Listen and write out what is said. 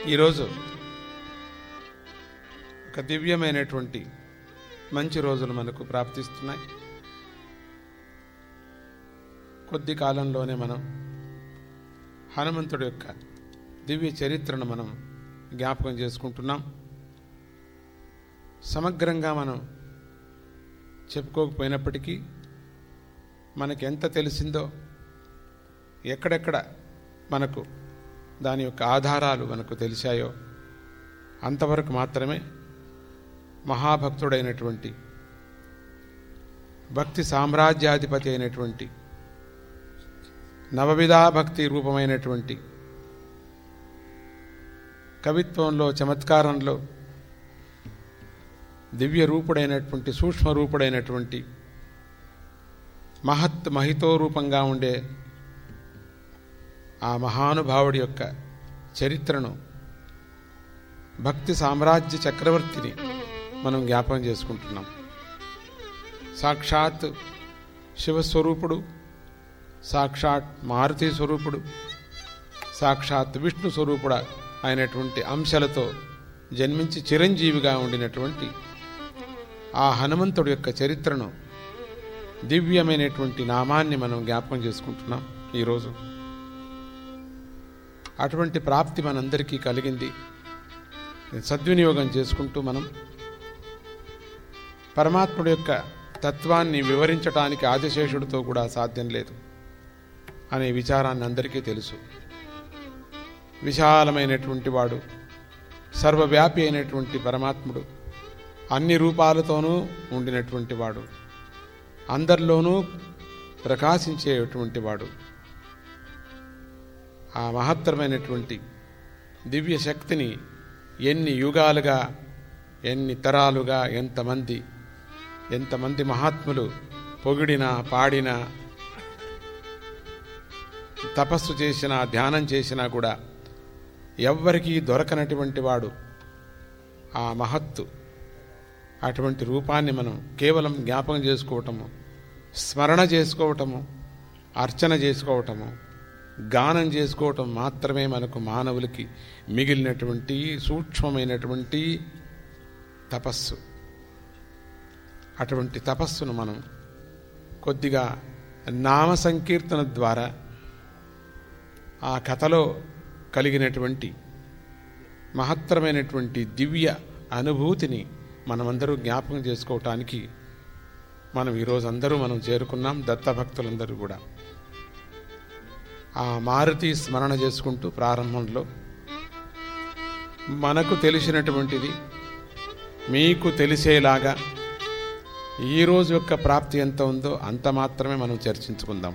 ఈరోజు ఒక దివ్యమైనటువంటి మంచి రోజులు మనకు ప్రాప్తిస్తున్నాయి కొద్ది కాలంలోనే మనం హనుమంతుడి యొక్క దివ్య చరిత్రను మనం జ్ఞాపకం చేసుకుంటున్నాం సమగ్రంగా మనం చెప్పుకోకపోయినప్పటికీ మనకి ఎంత తెలిసిందో ఎక్కడెక్కడ మనకు దాని యొక్క ఆధారాలు మనకు తెలిసాయో అంతవరకు మాత్రమే మహాభక్తుడైనటువంటి భక్తి సామ్రాజ్యాధిపతి అయినటువంటి నవవిధా భక్తి రూపమైనటువంటి కవిత్వంలో చమత్కారంలో దివ్య రూపుడైనటువంటి సూక్ష్మ రూపుడైనటువంటి మహత్ మహితో రూపంగా ఉండే ఆ మహానుభావుడి యొక్క చరిత్రను భక్తి సామ్రాజ్య చక్రవర్తిని మనం జ్ఞాపకం చేసుకుంటున్నాం సాక్షాత్ శివస్వరూపుడు సాక్షాత్ మారుతి స్వరూపుడు సాక్షాత్ విష్ణు స్వరూపుడ అయినటువంటి అంశాలతో జన్మించి చిరంజీవిగా ఉండినటువంటి ఆ హనుమంతుడి యొక్క చరిత్రను దివ్యమైనటువంటి నామాన్ని మనం జ్ఞాపకం చేసుకుంటున్నాం ఈరోజు అటువంటి ప్రాప్తి మనందరికీ కలిగింది సద్వినియోగం చేసుకుంటూ మనం పరమాత్ముడి యొక్క తత్వాన్ని వివరించడానికి ఆదిశేషుడితో కూడా సాధ్యం లేదు అనే విచారాన్ని అందరికీ తెలుసు విశాలమైనటువంటి వాడు సర్వవ్యాపి అయినటువంటి పరమాత్ముడు అన్ని రూపాలతోనూ ఉండినటువంటి వాడు అందరిలోనూ ప్రకాశించేటువంటి వాడు ఆ మహత్తరమైనటువంటి దివ్య శక్తిని ఎన్ని యుగాలుగా ఎన్ని తరాలుగా ఎంతమంది ఎంతమంది మహాత్ములు పొగిడినా పాడినా తపస్సు చేసినా ధ్యానం చేసినా కూడా ఎవ్వరికీ దొరకనటువంటి వాడు ఆ మహత్తు అటువంటి రూపాన్ని మనం కేవలం జ్ఞాపకం చేసుకోవటము స్మరణ చేసుకోవటము అర్చన చేసుకోవటము గానం చేసుకోవటం మాత్రమే మనకు మానవులకి మిగిలినటువంటి సూక్ష్మమైనటువంటి తపస్సు అటువంటి తపస్సును మనం కొద్దిగా నామ సంకీర్తన ద్వారా ఆ కథలో కలిగినటువంటి మహత్తరమైనటువంటి దివ్య అనుభూతిని మనమందరూ జ్ఞాపకం చేసుకోవటానికి మనం ఈరోజు అందరూ మనం చేరుకున్నాం దత్తభక్తులందరూ కూడా ఆ మారుతి స్మరణ చేసుకుంటూ ప్రారంభంలో మనకు తెలిసినటువంటిది మీకు తెలిసేలాగా ఈరోజు యొక్క ప్రాప్తి ఎంత ఉందో అంత మాత్రమే మనం చర్చించుకుందాం